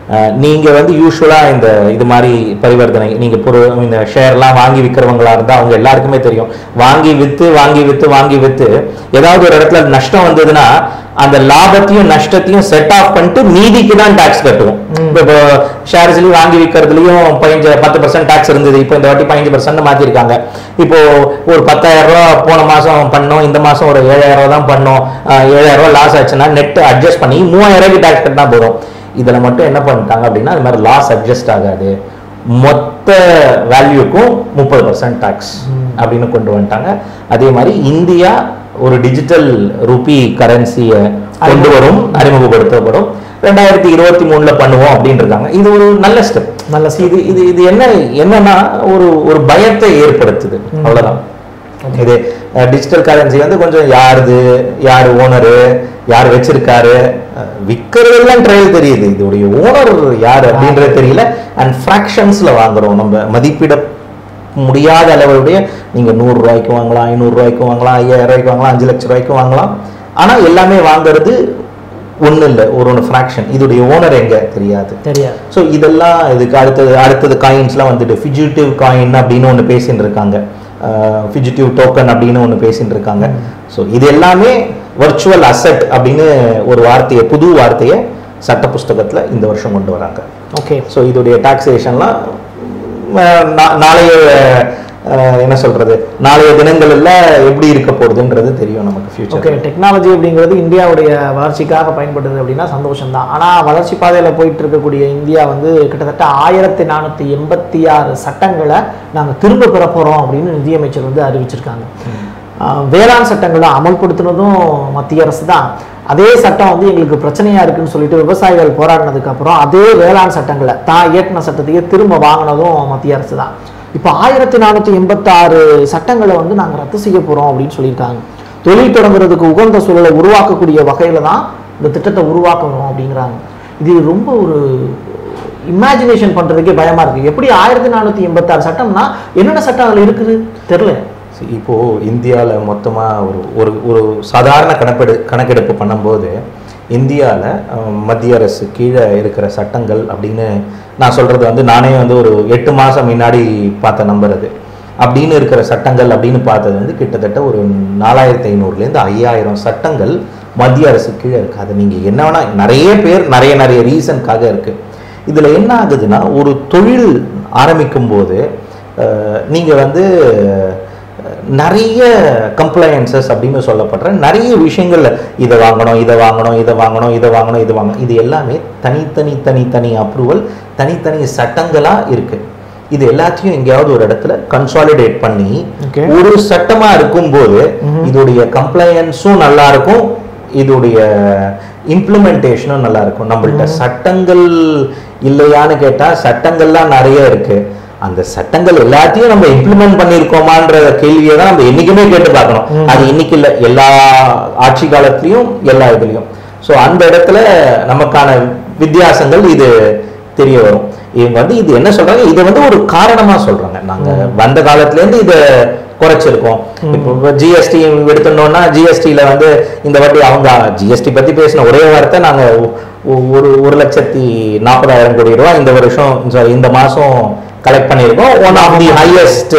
Speaker 2: அஹ், நீங்க வந்து யூஸ்வலா இந்த இது மாதிரி பரிவர்த்தனை நீங்க பொருள் இந்த ஷேர்லாம் வாங்கி விற்கிறவங்களா இருந்தா அவங்க எல்லாருக்குமே தெரியும் வாங்கி வித்து வாங்கி வித்து வாங்கி வித்து ஏதாவது ஒரு இடத்துல நஷ்டம் வந்ததுன்னா அந்த லாபத்தையும் நஷ்டத்தையும் செட் ஆஃப் பண்ணிட்டு மீதிக்கு தான் டாக்ஸ் கட்டுவோம் இப்போ ஷேர்ஸ்லயும் வாங்கி விற்கிறதுலயும் பதினஞ்சு பத்து பர்சன்ட் டாக்ஸ் இருந்தது இப்போ இந்த வாட்டி பதினஞ்சு பர்சன்ட் மாத்திருக்காங்க இப்போ ஒரு பத்தாயிரம் ரூபாய் போன மாசம் பண்ணோம் இந்த மாசம் ஒரு ஏழாயிரம் ரூபாய் தான் பண்ணோம் அஹ் ஏழாயிரம் ரூபாய் லாஸ் ஆச்சுன்னா நெட் அட்ஜஸ்ட் பண்ணி மூவாயிரம் ரூபாய்க்கு டாக்ஸ் கட்டினா போதும் இதுல மட்டும் என்ன பண்ணிட்டாங்க அப்படின்னா அது மாதிரி லாஸ் அட்ஜஸ்ட் ஆகாது மொத்த வேல்யூக்கும் முப்பது பர்சன்ட் டாக்ஸ் அப்படின்னு கொண்டு வந்துட்டாங்க அதே மாதிரி இந்தியா ஒரு டிஜிட்டல் ரூபி கரன்சியை கொண்டு வரும் அறிமுகப்படுத்தப்படும் ரெண்டாயிரத்தி இருபத்தி மூணுல பண்ணுவோம் அப்படின்னு இருக்காங்க இது ஒரு நல்ல ஸ்டெப்
Speaker 1: நல்ல
Speaker 2: இது இது இது என்ன என்னன்னா ஒரு ஒரு பயத்தை ஏற்படுத்துது அவ்வளவுதான் இது டிஜிட்டல் கரன்சி வந்து கொஞ்சம் யாருது யார் ஓனரு யார் வச்சிருக்காரு அஹ், விக்கிறதெல்லாம் ட்ரையல் தெரியுது இதோடைய ஓனர் யார் அப்படின்றது தெரியல அண்ட் ஃப்ராக்ஷன்ஸ்ல வாங்குறோம் நம்ம மதிப்பிட முடியாத அளவுடைய நீங்க நூறு ரூபாய்க்கு வாங்கலாம் ஐநூறு ரூபாய்க்கு வாங்கலாம் ஐயாயிரம் ரூபாய்க்கு வாங்கலாம் அஞ்சு லட்சம் ரூபாய்க்கு வாங்கலாம் ஆனா எல்லாமே வாங்குறது ஒண்ணு இல்லை ஒரு ஒன்று ஃப்ராக்ஷன் இதோடைய ஓனர் எங்க தெரியாது
Speaker 1: தெரியாது
Speaker 2: ஸோ இதெல்லாம் இதுக்கு அடுத்தது அடுத்தது காயின்ஸ்லாம் வந்துட்டு ஃபிஜிட்டிவ் காயின் அப்படின்னு ஒன்று பேசின்னு இருக்காங்க ஃபிஜிட்டிவ் டோக்கன் அப்படின்னு ஒன்று பேசின்னு இருக்காங்க ஸோ இது எல்லாமே வர்ச்சுவல் அசெட் அப்படின்னு ஒரு வார்த்தையை புது வார்த்தையை சட்ட புஸ்தகத்தில் இந்த வருஷம் கொண்டு வராங்க
Speaker 1: ஓகே
Speaker 2: ஸோ இதோடைய டாக்ஸேஷன்லாம் நாளைய அஹ், என்ன சொல்றது நாளைய தினங்களில் எப்படி இருக்க போகுதுன்றது தெரியும் நமக்கு
Speaker 1: ஓகே
Speaker 2: ஃபியூச்சர்
Speaker 1: டெக்னாலஜி அப்படிங்கிறது இந்தியாவுடைய வளர்ச்சிக்காக பயன்படுது அப்படின்னா சந்தோஷம் தான் ஆனால் வளர்ச்சி பாதையில் போயிட்டு இருக்கக்கூடிய இந்தியா வந்து கிட்டத்தட்ட ஆயிரத்தி நானூற்றி எண்பத்தி ஆறு சட்டங்களை நாங்கள் திரும்ப பெற போகிறோம் அப்படின்னு நிதியமைச்சர் வந்து அறிவிச்சிருக்காங்க ஆஹ் வேளாண் சட்டங்களை அமல்படுத்தினதும் மத்திய அரசு தான் அதே சட்டம் வந்து எங்களுக்கு பிரச்சனையா இருக்குன்னு சொல்லிட்டு விவசாயிகள் போராடினதுக்கு அப்புறம் அதே வேளாண் சட்டங்களை தான் இயற்றின சட்டத்தையே திரும்ப வாங்கினதும் மத்திய அரசு தான் இப்போ ஆயிரத்தி நானூற்றி எண்பத்தாறு சட்டங்களை வந்து நாங்கள் ரத்து செய்ய போகிறோம் அப்படின்னு சொல்லியிருக்காங்க தொழில் தொடங்குறதுக்கு உகந்த சூழலை உருவாக்கக்கூடிய வகையில் தான் இந்த திட்டத்தை உருவாக்கணும் அப்படிங்கிறாங்க இது ரொம்ப ஒரு இமேஜினேஷன் பண்ணுறதுக்கே பயமாக இருக்குது எப்படி ஆயிரத்தி நானூற்றி எண்பத்தாறு சட்டம்னா என்னென்ன சட்டம் அதில் இருக்குது தெரில
Speaker 2: சரி, இப்போ இந்தியாவில் மொத்தமாக ஒரு ஒரு ஒரு சாதாரண கணக்கெடு கணக்கெடுப்பு பண்ணும்போது இந்தியாவில் மத்திய அரசு கீழே இருக்கிற சட்டங்கள் அப்படின்னு நான் சொல்கிறது வந்து நானே வந்து ஒரு எட்டு மாதம் முன்னாடி பார்த்த நம்பர் அது அப்படின்னு இருக்கிற சட்டங்கள் அப்படின்னு பார்த்தது வந்து கிட்டத்தட்ட ஒரு நாலாயிரத்தி ஐநூறுலேருந்து ஐயாயிரம் சட்டங்கள் மத்திய அரசு கீழே இருக்குது அது நீங்கள் என்ன வேணா நிறைய பேர் நிறைய நிறைய ரீசனுக்காக இருக்குது இதில் என்ன ஆகுதுன்னா ஒரு தொழில் ஆரம்பிக்கும் போது நீங்கள் வந்து அஹ், நிறைய கம்ப்ளையன்சஸ் அப்படின்னு சொல்லப்படுற நிறைய விஷயங்கள்ல இதை வாங்கணும் இதை வாங்கணும் இதை வாங்கணும் இதை வாங்கணும் இதை வாங்கணும் இது எல்லாமே தனித்தனி தனித்தனி அப்ரூவல் தனித்தனி சட்டங்களா இருக்கு இது எல்லாத்தையும் எங்கேயாவது ஒரு இடத்துல கன்சாலிடேட் பண்ணி
Speaker 1: Okay.
Speaker 2: ஒரு சட்டமா இருக்கும்போது இதோடைய கம்ப்ளையன்ஸும் நல்லா இருக்கும் இதோடைய இம்ப்ளிமெண்டேஷனும் நல்லா இருக்கும் நம்மள்ட்ட சட்டங்கள் இல்லையான்னு கேட்டா சட்டங்கள்லாம் நிறைய இருக்கு அந்த சட்டங்கள் எல்லாத்தையும் நம்ம இம்ப்ளிமெண்ட் பண்ணியிருக்கோமான்ற கேள்வியை தான் நம்ம என்னைக்குமே கேட்டு பார்க்கணும் அது இன்னைக்கு இல்லை எல்லா ஆட்சி காலத்திலையும் எல்லா இதுலையும் ஸோ அந்த இடத்துல நமக்கான வித்தியாசங்கள் இது தெரிய வரும் இவங்க வந்து இது என்ன சொல்றாங்க இதை வந்து ஒரு காரணமா சொல்றாங்க நாங்க வந்த காலத்துல இருந்து இதை குறைச்சிருக்கோம் இப்போ ஜிஎஸ்டி எடுத்துட்டோம்னா ஜிஎஸ்டியில வந்து இந்த வாட்டி அவங்க ஜிஎஸ்டி பத்தி பேசின ஒரே வார்த்தை நாங்க ஒ- ஒ- ஒரு ஒரு லட்சத்தி நாற்பதாயிரம் கோடி ரூபாய் இந்த வருஷம் sorry, இந்த மாசம் கலெக்ட் பண்ணியிருக்கோம் ஒன் ஆஃப் தி ஹையஸ்ட்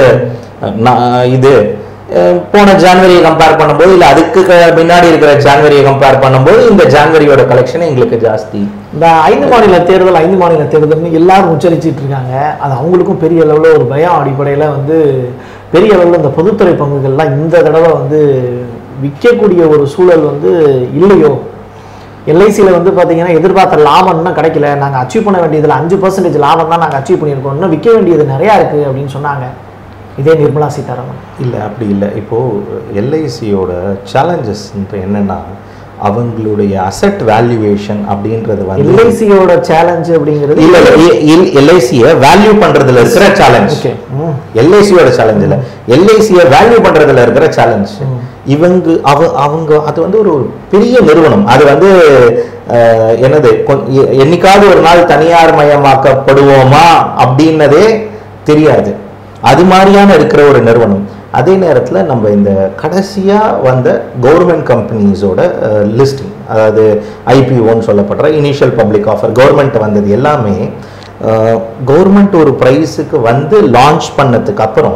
Speaker 2: இது அஹ், போன ஜான்வரியை கம்பேர் பண்ணும்போது இல்ல அதுக்கு க- முன்னாடி இருக்கிற ஜான்வரியை கம்பேர் பண்ணும்போது இந்த ஜான்வரியோட கலெக்ஷன் எங்களுக்கு ஜாஸ்தி
Speaker 1: இந்த ஐந்து மாநில தேர்தல் ஐந்து மாநில தேர்தல்னு எல்லாரும் உச்சரிச்சிட்டு இருக்காங்க அது அவங்களுக்கும் பெரிய அளவில் ஒரு பயம் அடிப்படையில் வந்து பெரிய அளவில் இந்த பொதுத்துறை பங்குகள்லாம் இந்த தடவை வந்து விற்கக்கூடிய ஒரு சூழல் வந்து இல்லையோ எல்ஐசியில் வந்து பார்த்தீங்கன்னா எதிர்பார்த்த லாபம் இன்னும் கிடைக்கல நாங்கள் அச்சீவ் பண்ண வேண்டியதில் அஞ்சு பர்சன்டேஜ் லாபம் தான் நாங்கள் அச்சீவ் பண்ணியிருக்கோம் இன்னும் விற்க வேண்டியது நிறையா இருக்குது அப்படின்னு சொன்னாங்க இதே நிர்மலா சீதாராமன்
Speaker 2: இல்லை அப்படி இல்லை இப்போ எல்ஐசியோட சேலஞ்சஸ் என்னன்னா அவங்களுடைய அசெட் வேல்யூவேஷன் அப்படின்றது வந்து
Speaker 1: எல்ஐசியோட சேலஞ்ச் அப்படிங்கிறது
Speaker 2: இல்ல எல்ஐசியை வேல்யூ பண்றதுல இருக்கிற சேலஞ்ச்
Speaker 1: ஓகே ம்
Speaker 2: எல்ஐசியோட சேலஞ்ச் இல்ல எல்ஐசியை வேல்யூ பண்றதுல இருக்கிற சேலஞ்ச் இவங்க அவ அவங்க அது வந்து ஒரு ஒரு பெரிய நிறுவனம் அது வந்து அஹ், என்னது கொ- எ- என்னைக்காவது ஒரு நாள் தனியார் மயமாக்கப்படுவோமா அப்படின்னதே தெரியாது அது மாதிரியான இருக்கிற ஒரு நிறுவனம் அதே நேரத்தில் நம்ம இந்த கடைசியாக வந்த கவர்மெண்ட் கம்பெனிஸோட லிஸ்டிங் அதாவது ஐபிஓன்னு சொல்லப்படுற இனிஷியல் பப்ளிக் ஆஃபர் கவர்மெண்ட் வந்தது எல்லாமே கவர்மெண்ட் ஒரு ப்ரைஸுக்கு வந்து லான்ச் பண்ணதுக்கு அப்புறம்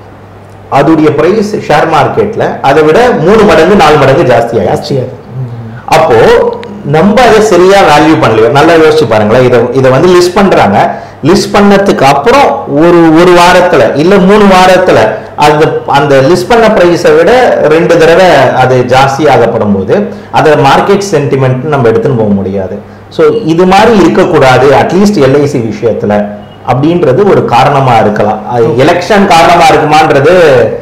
Speaker 2: அதோடைய ப்ரைஸ் ஷேர் மார்க்கெட்ல அதை விட மூணு மடங்கு நாலு மடங்கு ஜாஸ்தி ஆயிடுச்சு
Speaker 1: ஆச்சரியம்
Speaker 2: அப்போ நம்ம அதை சரியா வேல்யூ பண்ணலையோ நல்லா யோசிச்சு பாருங்களேன் இதை இதை வந்து லிஸ்ட் பண்றாங்க லிஸ்ட் பண்ணதுக்கு அப்புறம் ஒரு ஒரு வாரத்துல இல்ல மூணு வாரத்துல அந்த அந்த லிஸ்ட் பண்ண பிரைஸை விட ரெண்டு தடவை அது ஜாஸ்தி ஆகப்படும் போது அதை மார்க்கெட் சென்டிமெண்ட் நம்ம எடுத்துன்னு போக முடியாது ஸோ இது மாதிரி இருக்கக்கூடாது அட்லீஸ்ட் எல்ஐசி விஷயத்துல அப்படின்றது ஒரு காரணமா இருக்கலாம் அது எலெக்ஷன் காரணமா இருக்குமான்றது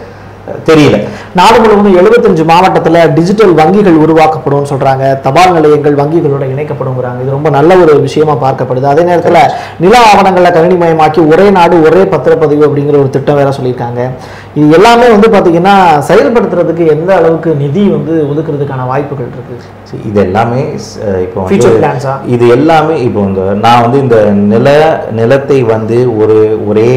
Speaker 2: தெரியல
Speaker 1: நாடு முழுவதும் 75 மாவட்டத்துல டிஜிட்டல் வங்கிகள் உருவாக்கப்படும் சொல்றாங்க தபால் நிலையங்கள் வங்கிகளோட இணைக்கப்படுங்கிறாங்க இது ரொம்ப நல்ல ஒரு விஷயமா பார்க்கப்படுது அதே நேரத்துல நில ஆவணங்களை கணினிமயமாக்கி ஒரே நாடு ஒரே பத்திரப்பதிவு அப்படிங்கிற ஒரு திட்டம் வேற சொல்லியிருக்காங்க இது எல்லாமே வந்து பாத்தீங்கன்னா செயல்படுத்துறதுக்கு எந்த அளவுக்கு நிதி வந்து ஒதுக்குறதுக்கான வாய்ப்புகள் இருக்கு
Speaker 2: See, இது எல்லாமே ஸ்- இப்போ
Speaker 1: Future
Speaker 2: வந்து
Speaker 1: plans ஆ?
Speaker 2: இது எல்லாமே இப்போ இந்த நான் வந்து இந்த நில நிலத்தை வந்து ஒரு ஒரே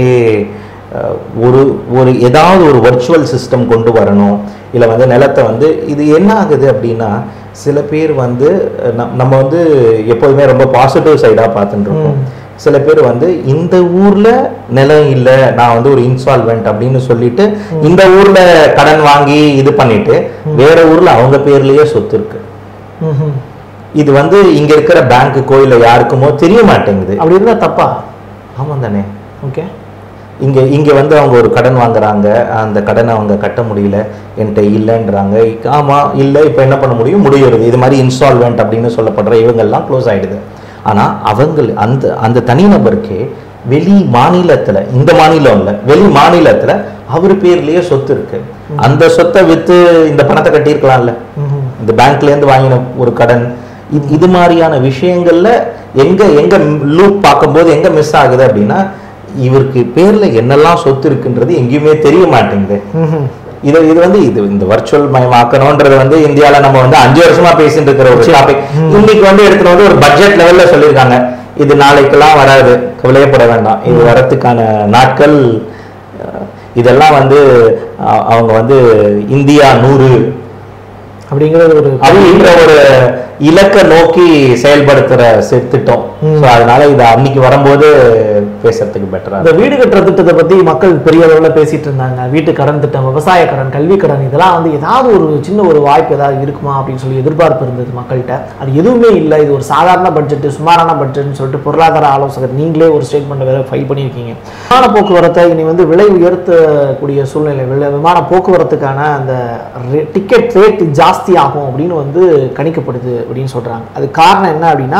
Speaker 2: அஹ், ஒரு ஒரு ஏதாவது ஒரு வர்ச்சுவல் சிஸ்டம் கொண்டு வரணும் இல்லை வந்து நிலத்தை வந்து இது என்ன ஆகுது அப்படின்னா சில பேர் வந்து அஹ், நம்- நம்ம வந்து எப்போதுமே ரொம்ப பாசிட்டிவ் சைடாக பார்த்துட்டு இருக்கோம் சில பேர் வந்து இந்த ஊர்ல நிலம் இல்ல நான் வந்து ஒரு இன்சால்வெண்ட் அப்படின்னு சொல்லிட்டு இந்த ஊர்ல கடன் வாங்கி இது பண்ணிட்டு வேற ஊர்ல அவங்க பேர்லயே சொத்து இருக்கு
Speaker 1: ம்ஹும்.
Speaker 2: இது வந்து இங்க இருக்கிற பேங்க்குக்கோ இல்ல யாருக்குமோ தெரிய மாட்டேங்குது
Speaker 1: அப்படி இருந்தா தப்பா
Speaker 2: ஆமா தானே
Speaker 1: ஓகே
Speaker 2: இங்க இங்க வந்து அவங்க ஒரு கடன் வாங்குறாங்க அந்த கடனை அவங்க கட்ட முடியல என்கிட்ட இல்லைன்றாங்க இ- ஆமா இல்ல இப்ப என்ன பண்ண முடியும் முடியுறது இது மாதிரி இன்ஸ்டால்மெண்ட் அப்படின்னு சொல்லப்படுற இவங்கெல்லாம் க்ளோஸ் ஆயிடுது ஆனா அவங்க அந்த அந்த தனிநபருக்கே வெளி மாநிலத்துல இந்த மாநிலம் இல்ல வெளி மாநிலத்துல அவர் பேர்லயே சொத்து இருக்கு அந்த சொத்தை வித்து இந்த பணத்தை கட்டியிருக்கலாம்ல
Speaker 1: ம்ஹும்.
Speaker 2: இந்த பேங்க்ல இருந்து வாங்கின ஒரு கடன் இது இது மாதிரியான விஷயங்கள்ல எங்க எங்க லூப் பார்க்கும்போது எங்க மிஸ் ஆகுது அப்படின்னா இவருக்கு பேர்ல என்னெல்லாம் சொத்து இருக்குன்றது எங்கேயுமே தெரிய மாட்டேங்குது
Speaker 1: ம்ஹும்.
Speaker 2: இது இது வந்து இது இந்த வர்ச்சுவல் மயமாக்கணும்ன்றது வந்து இந்தியால நம்ம வந்து அஞ்சு வருஷமா பேசிட்டு இருக்கிற ஒரு டாபிக் இன்னைக்கு வந்து எடுத்துட்டு வந்து ஒரு பட்ஜெட் லெவல்ல சொல்லியிருக்காங்க இது நாளைக்கெல்லாம் வராது கவலையப்பட வேண்டாம் இது வரத்துக்கான நாட்கள் அஹ், இதெல்லாம் வந்து அஹ், அவங்க வந்து இந்தியா நூறு
Speaker 1: அப்படிங்கிறது ஒரு
Speaker 2: அப்படின்ற ஒரு இலக்க நோக்கி செயல்படுத்துற செ- திட்டம்
Speaker 1: ம்.
Speaker 2: So, அதனால இது அன்னைக்கு வரும்போது பேசுறதுக்கு பெட்டரா
Speaker 1: இந்த வீடு கட்டுற திட்டத்தை பத்தி மக்கள் பெரிய அளவுல பேசிட்டு இருந்தாங்க வீட்டு கடன் திட்டம் விவசாய கடன் கல்வி கடன் இதெல்லாம் வந்து ஏதாவது ஒரு சின்ன ஒரு வாய்ப்பு ஏதாவது இருக்குமா அப்படின்னு சொல்லி எதிர்பார்ப்பு இருந்தது மக்கள்கிட்ட அது எதுவுமே இல்லை இது ஒரு சாதாரண பட்ஜெட் சுமாரான பட்ஜெட்னு சொல்லிட்டு பொருளாதார ஆலோசகர் நீங்களே ஒரு ஸ்டேட்மெண்ட் வேற ஃபைல் பண்ணியிருக்கீங்க விமான போக்குவரத்தை இனி வந்து விலை உயர்த்தக்கூடிய சூழ்நிலை விலை விமான போக்குவரத்துக்கான அந்த டிக்கெட் ரேட் ஜாஸ்தி ஆகும் அப்படின்னு வந்து கணிக்கப்படுது அப்படின்னு சொல்றாங்க அது காரணம் என்ன அப்படின்னா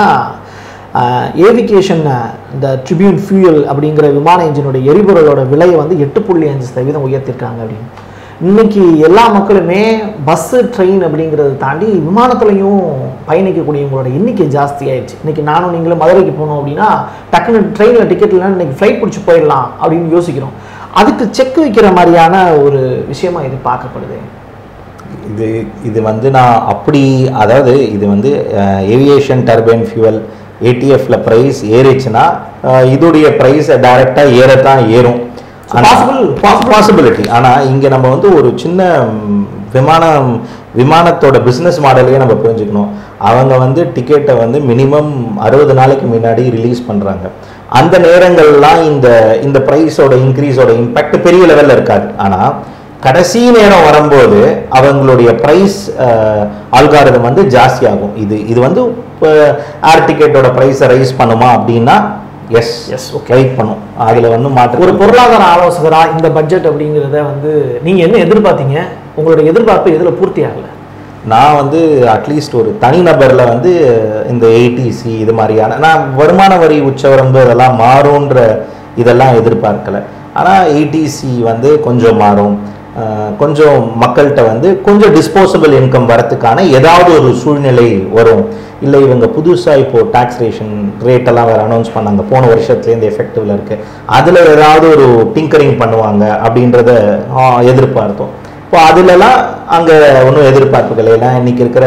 Speaker 1: ஏவிகேஷன் இந்த ட்ரிபியூன் ஃபியூயல் அப்படிங்கிற விமான என்ஜினோட எரிபொருளோட விலையை வந்து எட்டு புள்ளி அஞ்சு சதவீதம் உயர்த்திருக்காங்க அப்படின்னு இன்னைக்கு எல்லா மக்களுமே பஸ்ஸு ட்ரெயின் அப்படிங்கிறத தாண்டி விமானத்துலையும் பயணிக்கக்கூடியவங்களோட எண்ணிக்கை ஜாஸ்தி ஆயிடுச்சு இன்னைக்கு நானும் நீங்களும் மதுரைக்கு போனோம் அப்படின்னா டக்குன்னு ட்ரெயினில் டிக்கெட் இல்லைன்னா இன்னைக்கு ஃப்ளைட் பிடிச்சி போயிடலாம் அப்படின்னு யோசிக்கிறோம் அதுக்கு செக் வைக்கிற மாதிரியான ஒரு விஷயமா இது பார்க்கப்படுது
Speaker 2: இது இது வந்து நான் அப்படி அதாவது இது வந்து ஏவியேஷன் டர்பைன் ஃபியூவல் ஏடிஎஃப்ல ப்ரைஸ் ஏறிச்சுன்னா அஹ், இதோடைய ப்ரைஸ் டைரெக்டாக ஏறத்தான் ஏறும்
Speaker 1: possible-
Speaker 2: பாசிபிலிட்டி ஆனால் இங்கே நம்ம வந்து ஒரு சின்ன ம், விமானம் விமானத்தோட பிஸ்னஸ் மாடலையே நம்ம புரிஞ்சுக்கணும் அவங்க வந்து டிக்கெட்டை வந்து மினிமம் அறுபது நாளைக்கு முன்னாடி ரிலீஸ் பண்ணுறாங்க அந்த நேரங்கள்லாம் இந்த இந்த ப்ரைஸோட இன்க்ரீஸோட இம்பேக்ட் பெரிய லெவலில் இருக்காது ஆனால் கடைசி நேரம் வரும்போது அவங்களுடைய ப்ரைஸ் ஆல்காரதம் வந்து ஜாஸ்தி ஆகும் இது இது வந்து இப்போ ஏர் டிக்கெட்டோட ப்ரைஸை ரைஸ் பண்ணுமா அப்படின்னா எஸ்
Speaker 1: Yes, okay.
Speaker 2: வெயிட் பண்ணும் அதில் வந்து மாற்று
Speaker 1: ஒரு பொருளாதார ஆலோசகரா இந்த பட்ஜெட் அப்படிங்கிறத வந்து நீங்க என்ன எதிர்பார்த்தீங்க உங்களோட எதிர்பார்ப்பு எதுல பூர்த்தி ஆகல
Speaker 2: நான் வந்து அட்லீஸ்ட் ஒரு தனிநபரில் வந்து இந்த ஏடிசி இது மாதிரியான நான் வருமான வரி உச்சவரம்பு இதெல்லாம் மாறும்ன்ற இதெல்லாம் எதிர்பார்க்கல ஆனால் ஏடிசி வந்து கொஞ்சம் மாறும் அஹ், கொஞ்சம் மக்கள்கிட்ட வந்து கொஞ்சம் டிஸ்போசபிள் இன்கம் வரத்துக்கான ஏதாவது ஒரு சூழ்நிலை வரும் இல்லை இவங்க புதுசாக இப்போ டாக்ஸ் ரேஷன் ரேட் எல்லாம் வேறு அனௌன்ஸ் பண்ணாங்க போன வருஷத்துலேருந்து எஃபெக்டிவ்ல இருக்கு அதில் ஏதாவது ஒரு டிங்கரிங் பண்ணுவாங்க அப்படின்றத ஆ, எதிர்பார்த்தோம் இப்போ அதுலலாம் அங்கே ஒன்றும் எதிர்பார்ப்புகள் ஏன்னா இன்னைக்கு இருக்கிற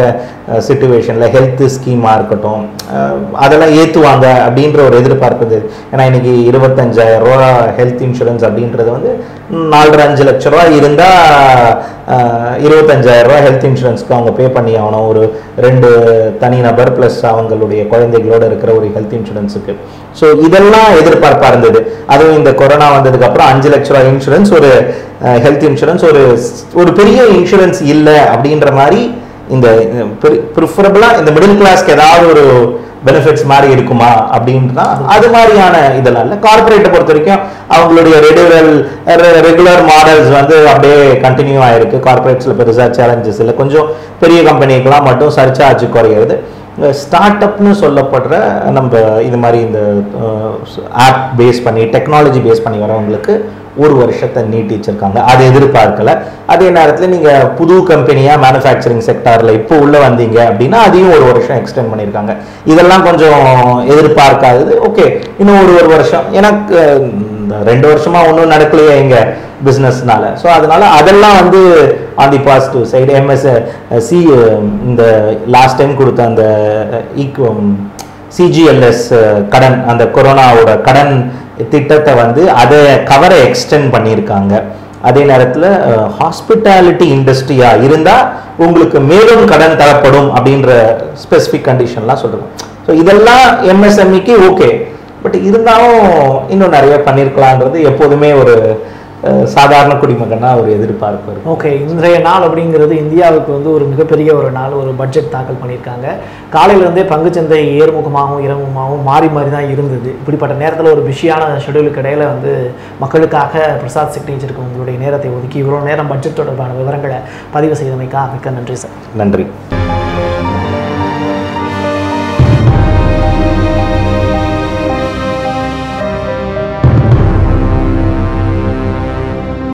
Speaker 2: சுச்சுவேஷனில் ஹெல்த் ஸ்கீமாக இருக்கட்டும் அஹ், அதெல்லாம் ஏற்றுவாங்க அப்படின்ற ஒரு எதிர்பார்ப்பு இருந்தது ஏன்னா இன்னைக்கு இருபத்தஞ்சாயிரம் ரூபா ஹெல்த் இன்சூரன்ஸ் அப்படின்றது வந்து நாலரை அஞ்சு லட்ச ரூபா இருந்தால் இருபத்தஞ்சாயிரம் ரூபா ஹெல்த் இன்சூரன்ஸ்க்கு அவங்க பே பண்ணி ஆகணும் ஒரு ரெண்டு தனிநபர் ப்ளஸ் அவங்களுடைய குழந்தைகளோட இருக்கிற ஒரு ஹெல்த் இன்சூரன்ஸுக்கு ஸோ இதெல்லாம் எதிர்பார்ப்பாக இருந்தது அதுவும் இந்த கொரோனா வந்ததுக்கு அப்புறம் அஞ்சு லட்ச ரூபா இன்சூரன்ஸ் ஒரு ஹெல்த் இன்சூரன்ஸ் ஒரு ஒரு பெரிய இன்சூரன்ஸ் இல்லை அப்படின்ற மாதிரி இந்த ப்ரிஃபரபிளாக இந்த மிடில் கிளாஸ்க்கு ஏதாவது ஒரு பெனிஃபிட்ஸ் மாதிரி இருக்குமா அப்படின்னா அது மாதிரியான இதெல்லாம் இல்லை கார்பரேட்டை பொறுத்த வரைக்கும் அவங்களுடைய ரெகுலர் ரெகுலர் மாடல்ஸ் வந்து அப்படியே கண்டினியூ ஆயிருக்கு கார்பரேட்ஸில் பெருசாக சேலஞ்சஸ் இல்லை கொஞ்சம் பெரிய கம்பெனிக்கெல்லாம் மட்டும் சர்ச்சார்ஜ் குறையிறது ஸ்டார்ட் அப்னு சொல்லப்படுற நம்ம இது மாதிரி இந்த ஆப் பேஸ் பண்ணி டெக்னாலஜி பேஸ் பண்ணி வரவங்களுக்கு ஒரு வருஷத்தை நீட்டி வச்சிருக்காங்க அது எதிர்பார்க்கல அதே நேரத்தில் நீங்கள் புது கம்பெனியாக மேனுஃபேக்சரிங் செக்டாரில் இப்போ உள்ள வந்தீங்க அப்படின்னா அதையும் ஒரு வருஷம் எக்ஸ்டெண்ட் பண்ணியிருக்காங்க இதெல்லாம் கொஞ்சம் எதிர்பார்க்காதது ஓகே இன்னும் ஒரு ஒரு வருஷம் எனக்கு இந்த ரெண்டு வருஷமா ஒன்றும் நடக்கலையே எங்க பிஸ்னஸ்னால ஸோ அதனால அதெல்லாம் வந்து on the positive side MS C இந்த லாஸ்ட் டைம் கொடுத்த அந்த ஈக்குவம் சிஜிஎல்எஸ் கடன் அந்த கொரோனாவோட கடன் திட்டத்தை வந்து அதை கவரை எக்ஸ்டெண்ட் பண்ணியிருக்காங்க அதே நேரத்தில் ஹாஸ்பிட்டாலிட்டி இண்டஸ்ட்ரியா இருந்தால் உங்களுக்கு மேலும் கடன் தரப்படும் அப்படின்ற ஸ்பெசிஃபிக் கண்டிஷன்லாம் சொல்கிறோம் ஸோ இதெல்லாம் எம்எஸ்எம்இக்கு ஓகே பட் இருந்தாலும் இன்னும் நிறைய பண்ணியிருக்கலான்றது எப்போதுமே ஒரு அஹ், சாதாரண குடிமகனா ஒரு எதிர்பார்ப்பு இருக்கும்
Speaker 1: ஓகே இன்றைய நாள் அப்படிங்கிறது இந்தியாவுக்கு வந்து ஒரு மிகப்பெரிய ஒரு நாள் ஒரு பட்ஜெட் தாக்கல் பண்ணியிருக்காங்க காலையிலேருந்தே பங்குச்சந்தை ஏறுமுகமாகவும் இறங்குமாகவும் மாறி மாறி தான் இருந்தது இப்படிப்பட்ட நேரத்தில் ஒரு பிஸியான ஷெடியூலுக்கு இடையில வந்து மக்களுக்காக பிரசாத் சிக்னேச்சருக்கு உங்களுடைய நேரத்தை ஒதுக்கி இவ்வளோ நேரம் பட்ஜெட் தொடர்பான விவரங்களை பதிவு செய்தமைக்கா மிக்க நன்றி சார்
Speaker 2: நன்றி